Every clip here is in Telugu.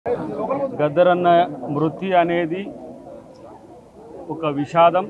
గద్దరన్న మృతి అనేది ఒక విషాదం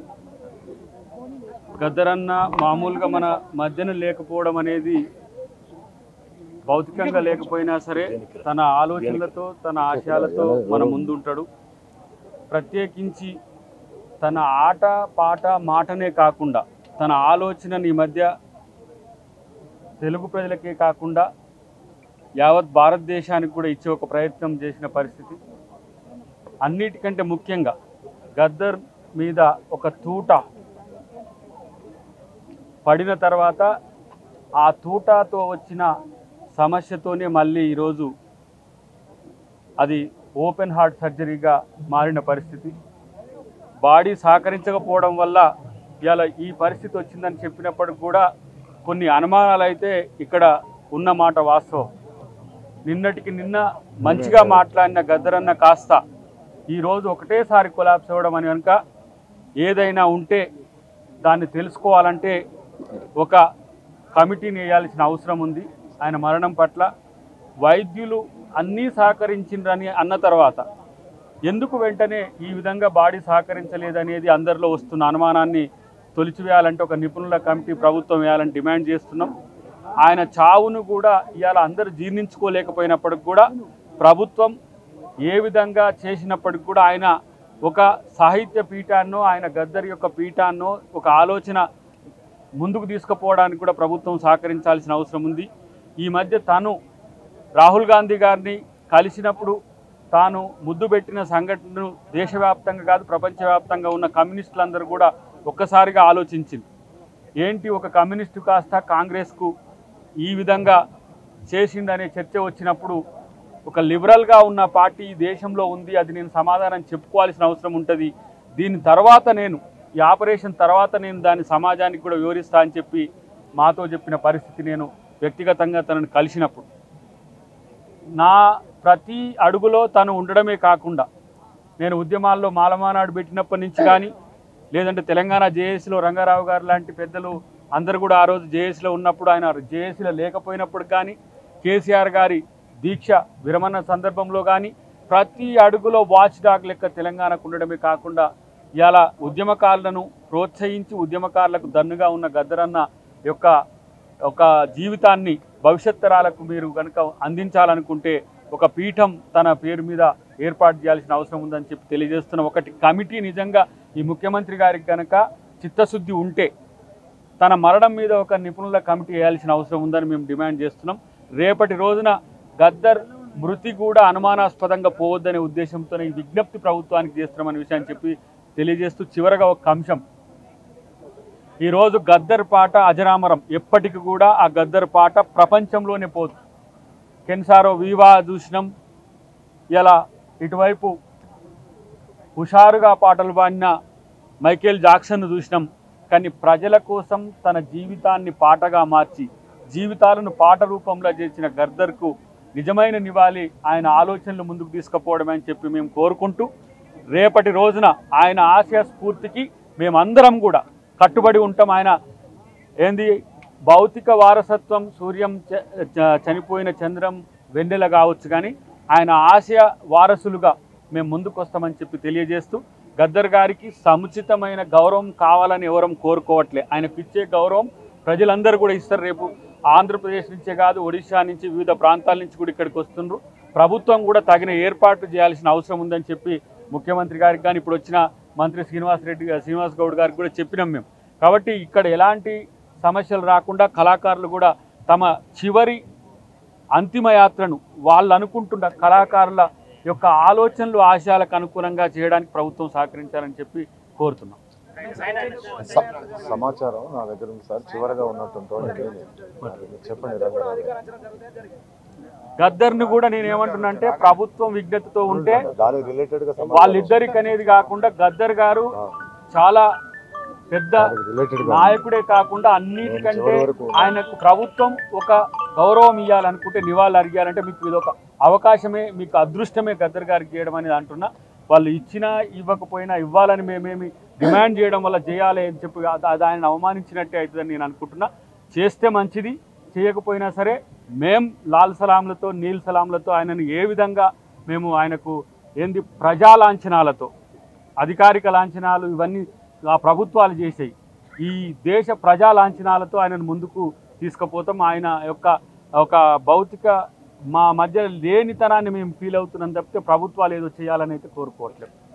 గద్దరన్న మామూలుగా మన మధ్యన లేకపోవడం అనేది భౌతికంగా లేకపోయినా సరే తన ఆలోచనలతో తన ఆశయాలతో మన ముందుంటాడు ప్రత్యేకించి తన ఆట పాట మాటనే కాకుండా తన ఆలోచనని ఈ మధ్య తెలుగు ప్రజలకే కాకుండా యావత్ భారతదేశానికి కూడా ఇచ్చే ఒక ప్రయత్నం చేసిన పరిస్థితి అన్నిటికంటే ముఖ్యంగా గద్దర్ మీద ఒక తూట పడిన తర్వాత ఆ తూటాతో వచ్చిన సమస్యతోనే మళ్ళీ ఈరోజు అది ఓపెన్ హార్ట్ సర్జరీగా మారిన పరిస్థితి బాడీ సహకరించకపోవడం వల్ల ఇవాళ ఈ పరిస్థితి వచ్చిందని చెప్పినప్పటికి కూడా కొన్ని అనుమానాలు అయితే ఇక్కడ ఉన్న మాట వాస్తవం నిన్నటికి నిన్న మంచిగా మాట్లాడిన గద్దరన్న కాస్త ఈరోజు ఒకటేసారి కొలాప్స్ అవ్వడం అని కనుక ఏదైనా ఉంటే దాన్ని తెలుసుకోవాలంటే ఒక కమిటీని వేయాల్సిన అవసరం ఉంది ఆయన మరణం పట్ల వైద్యులు అన్నీ సహకరించిండ్రని అన్న తర్వాత ఎందుకు వెంటనే ఈ విధంగా బాడీ సహకరించలేదనేది అందరిలో వస్తున్న అనుమానాన్ని తొలిచివేయాలంటే ఒక నిపుణుల కమిటీ ప్రభుత్వం వేయాలని డిమాండ్ చేస్తున్నాం ఆయన చావును కూడా ఇవాళ అందరూ జీర్ణించుకోలేకపోయినప్పటికి కూడా ప్రభుత్వం ఏ విధంగా చేసినప్పటికి కూడా ఆయన ఒక సాహిత్య పీఠాన్నో ఆయన గద్దరి యొక్క పీఠాన్నో ఒక ఆలోచన ముందుకు తీసుకుపోవడానికి కూడా ప్రభుత్వం సహకరించాల్సిన అవసరం ఉంది ఈ మధ్య తాను రాహుల్ గాంధీ గారిని కలిసినప్పుడు తాను ముద్దు పెట్టిన సంఘటనను దేశవ్యాప్తంగా కాదు ప్రపంచవ్యాప్తంగా ఉన్న కమ్యూనిస్టులందరూ కూడా ఒక్కసారిగా ఆలోచించింది ఏంటి ఒక కమ్యూనిస్టు కాస్త కాంగ్రెస్కు ఈ విధంగా చేసిందనే చర్చ వచ్చినప్పుడు ఒక లిబరల్గా ఉన్న పార్టీ ఈ దేశంలో ఉంది అది నేను సమాధానం చెప్పుకోవాల్సిన అవసరం ఉంటుంది దీని తర్వాత నేను ఈ ఆపరేషన్ తర్వాత నేను దాన్ని సమాజానికి కూడా వివరిస్తా అని చెప్పి మాతో చెప్పిన పరిస్థితి నేను వ్యక్తిగతంగా తనను కలిసినప్పుడు నా ప్రతి అడుగులో తను ఉండడమే కాకుండా నేను ఉద్యమాల్లో మాలమానాడు పెట్టినప్పటి నుంచి కానీ లేదంటే తెలంగాణ జేఏసీలో రంగారావు గారు లాంటి పెద్దలు అందరు కూడా ఆ రోజు జేఏసీలో ఉన్నప్పుడు ఆయన జేఏసీలో లేకపోయినప్పుడు కానీ కేసీఆర్ గారి దీక్ష విరమణ సందర్భంలో కానీ ప్రతి అడుగులో వాచ్ డాగ్ లెక్క తెలంగాణకు ఉండడమే కాకుండా ఇవాళ ఉద్యమకారులను ప్రోత్సహించి ఉద్యమకారులకు దన్నుగా ఉన్న గద్దరన్న యొక్క ఒక జీవితాన్ని భవిష్యత్ తరాలకు మీరు కనుక అందించాలనుకుంటే ఒక పీఠం తన పేరు మీద ఏర్పాటు చేయాల్సిన అవసరం ఉందని చెప్పి తెలియజేస్తున్న ఒకటి కమిటీ నిజంగా ఈ ముఖ్యమంత్రి గారికి కనుక చిత్తశుద్ధి ఉంటే తన మరణం మీద ఒక నిపుణుల కమిటీ వేయాల్సిన అవసరం ఉందని మేము డిమాండ్ చేస్తున్నాం రేపటి రోజున గద్దర్ మృతి కూడా అనుమానాస్పదంగా పోవద్దనే ఉద్దేశంతో ఈ విజ్ఞప్తి ప్రభుత్వానికి చేస్తున్నామనే విషయాన్ని చెప్పి తెలియజేస్తూ చివరగా ఒక అంశం ఈరోజు గద్దర్ పాట అజరామరం ఎప్పటికి కూడా ఆ గద్దర్ పాట ప్రపంచంలోనే పోదు కెన్సారో వీవా చూసినాం ఇలా ఇటువైపు హుషారుగా పాటలు పాడిన మైకేల్ జాక్సన్ను చూసినాం కానీ ప్రజల కోసం తన జీవితాన్ని పాటగా మార్చి జీవితాలను పాట రూపంలో చేసిన గద్దర్కు నిజమైన నివాళి ఆయన ఆలోచనలు ముందుకు తీసుకుపోవడమే అని చెప్పి మేము కోరుకుంటూ రేపటి రోజున ఆయన ఆశయ స్ఫూర్తికి మేమందరం కూడా కట్టుబడి ఉంటాం ఆయన ఏంది భౌతిక వారసత్వం సూర్యం చ- చ- చనిపోయిన చంద్రం వెన్నెల కావచ్చు కానీ ఆయన ఆశయ వారసులుగా మేము ముందుకు వస్తామని చెప్పి తెలియజేస్తూ గద్దర్ గారికి సముచితమైన గౌరవం కావాలని ఎవరం కోరుకోవట్లే ఆయనకు ఇచ్చే గౌరవం ప్రజలందరూ కూడా ఇస్తారు రేపు ఆంధ్రప్రదేశ్ నుంచే కాదు ఒడిశా నుంచి వివిధ ప్రాంతాల నుంచి కూడా ఇక్కడికి వస్తున్నారు ప్రభుత్వం కూడా తగిన ఏర్పాట్లు చేయాల్సిన అవసరం ఉందని చెప్పి ముఖ్యమంత్రి గారికి కానీ ఇప్పుడు వచ్చిన మంత్రి శ్రీనివాస్ రెడ్డి గారు శ్రీనివాస్ గౌడ్ గారికి కూడా చెప్పినాం మేము కాబట్టి ఇక్కడ ఎలాంటి సమస్యలు రాకుండా కళాకారులు కూడా తమ చివరి అంతిమ యాత్రను వాళ్ళు అనుకుంటున్న కళాకారుల యొక్క ఆలోచనలు ఆశయాలకు అనుగుణంగా చేయడానికి ప్రభుత్వం సహకరించాలని చెప్పి కోరుతున్నాం స- సమాచారం నా దగ్గర ఉంది సార్ చివరగా ఉన్నట్టుంటే చెప్పండి రంగారావు గారు. గద్దర్ని కూడా నేను ఏమంటున్నా అంటే ప్రభుత్వం విజ్ఞతతో ఉంటే దాని రిలేటెడ్ గా సమాచారం వాళ్ళిద్దరికి అనేది కాకుండా గద్దర్ గారు చాలా పెద్ద రిలేటెడ్ గా నాయకుడే కాకుండా అన్నిటికంటే చివరి వరకు ఆయనకు ప్రభుత్వం ఒక గౌరవం ఇవ్వాలనుకుంటే నివాళులు అడిగాలంటే మీకు ఇది ఒక అవకాశమే మీకు అదృష్టమే గద్దర్ గారికి చేయడం అనేది అంటున్నా వాళ్ళు ఇచ్చినా ఇవ్వకపోయినా ఇవ్వాలని మేమేమి డిమాండ్ చేయడం వల్ల చేయాలి అని చెప్పి అది అది ఆయన అవమానించినట్టే అవుతుందని నేను అనుకుంటున్నా చేస్తే మంచిది చేయకపోయినా సరే మేం లాల్ సలాంలతో నీల్ సలాంలతో ఆయనను ఏ విధంగా మేము ఆయనకు ఏంది ప్రజా లాంఛనాలతో అధికారిక లాంఛనాలు ఇవన్నీ ఆ ప్రభుత్వాలు చేసాయి ఈ దేశ ప్రజా లాంఛనాలతో ఆయనను ముందుకు తీసుకుపోతాం ఆయన యొక్క ఒక భౌతిక మా మధ్య లేనితనాన్ని మేము ఫీల్ అవుతున్నాం తప్పితే ప్రభుత్వాలు ఏదో చేయాలని అయితే కోరుకోవట్లేదు